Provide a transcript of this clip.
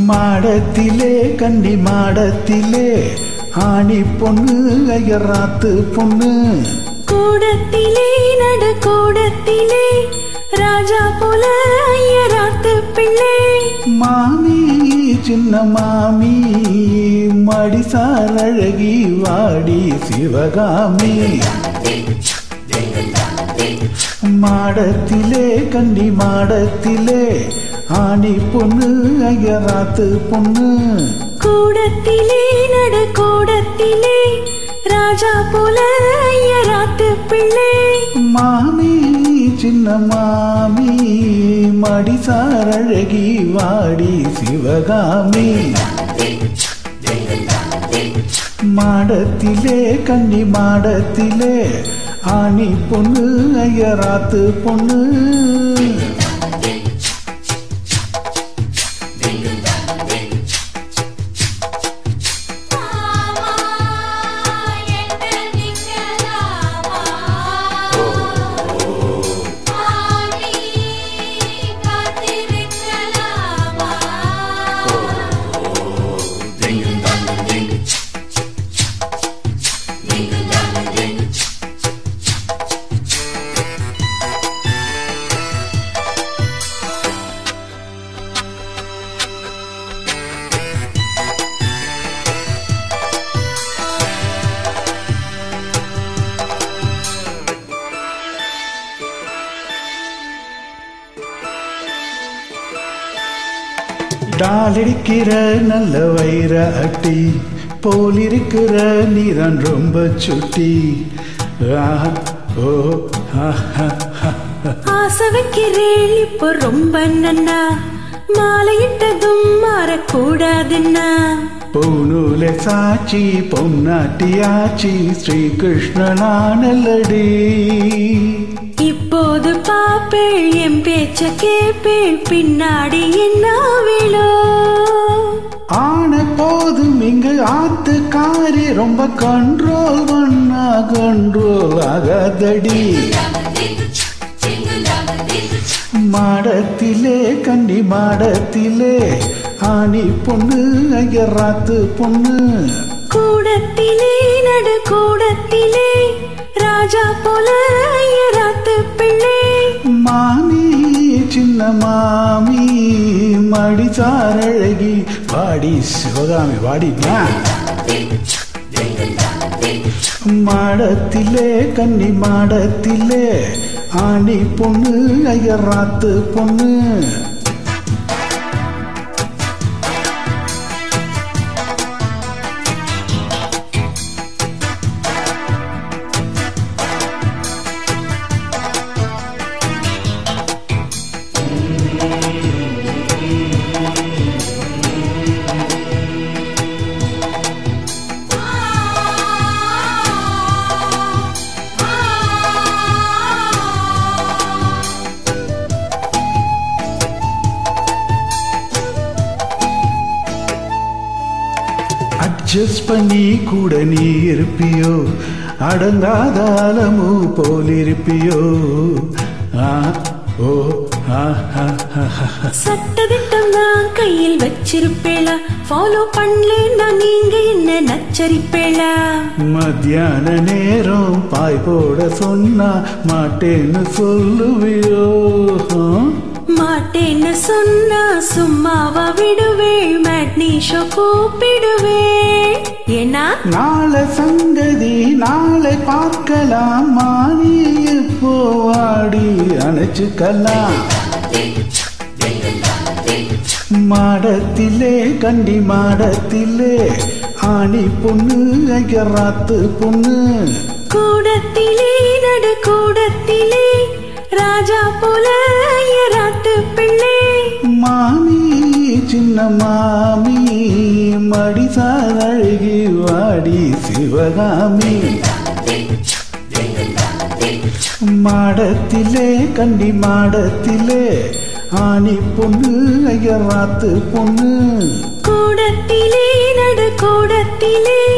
மாடத்திலே கண்டி மாடத்திலே ஆணி பொண்ணு ஐயராத்து பொண்ணு கூடத்திலே நட கூடத்திலே ராஜா போல ஐயராத்து பிள்ளை மாமி சின்ன மாமி மடிசார் அழகி வாடி சிவகாமி மாடத்திலே கண்டி மாடத்திலே ஆணி பொண்ணு ஐயராத்து பொண்ணு கூடத்திலே நட கூடத்திலே ராஜா போல ஐயராத்து பிள்ளை மாமி சின்ன மாமி மடிசார் அழகி வாடி சிவகாமி மாடத்திலே கன்னி மாடத்திலே ஆணி பொண்ணு ஐயராத்து பொண்ணு டாலடிக்கிற நல்ல வைர அட்டி போலிருக்கிற நீதான் ரொம்ப சுட்டி ஆஹா, ஓ ஆஹா, ஆஹா. ஆசை வைக்கிறேன் இப்போ ரொம்ப நன்னா மாலையிட்டதும் மாறக்கூடாதுன்னா பூநூல சாட்சி பொன்னாட்டியாச்சி ஸ்ரீகிருஷ்ணனானல்லடி இப்போது பாப்பேள் என் பேச்ச கேப்பேள் பின்னாடி என்ன விழோ ஆன போதும் இங்கு ஆத்துக்காரி ரொம்ப கண்ட்ரோல் பண்ணா கண்ட்ரோல் ஆகாதடி மாடத்திலே கன்னி மாடத்திலே ஆணி பொண்ணு ஐயராத்து பொண்ணு கூடத்திலே நடு கூடத்திலே ராஜா போல ஐயராத்து பிள்ளை மாமி சின்ன மாமி மடிசார் அழகி வாடி சிவகாமி வாடினா மாடத்திலே கன்னி மாடத்திலே ஆணி பொண்ணு ஐயராத்து பொண்ணு அட்ஜஸ்ட் பண்ணி கூட நீ இருப்பியோ அடங்காதாலமு போல் இருப்பியோ ஆ ஓ ஆ ஆ, ஆ, ஆ. சட்டதிட்டம் நான் கையில் வச்சிருப்பேளா ஃபாலோ பண்ணலேன்னா நீங்க என்ன நச்சரிப்பேளா மத்தியான நேரம் பாய் போட சொன்னா மாட்டேன்னு சொல்லுவியோ ஆ? மாட்டேன்னு சொன்னா சும்மாவா விடுவேள் மேட்னி ஷோ கூப்பிடுவேள் ஏன்னா நாளை சங்கதி நாளை பார்க்கலாம் மாறி இப்போ வாடி அணைச்சுக்கலாம் மாடத்திலே கண்டி மாடத்திலே ஆணி பொண்ணு ஐயராத்து பொண்ணு கூடத்திலே நடு கூடத்திலே ராஜா போல ஐயராத்து பிள்ளை மாமி சின்ன மாமி மடிசார் அழகி வாடி சிவகாமி மாடத்திலே கண்டி மாடத்திலே ஆணி பொண்ணு ஐயராத்து பொண்ணு கூடத்திலே நடு கூடத்திலே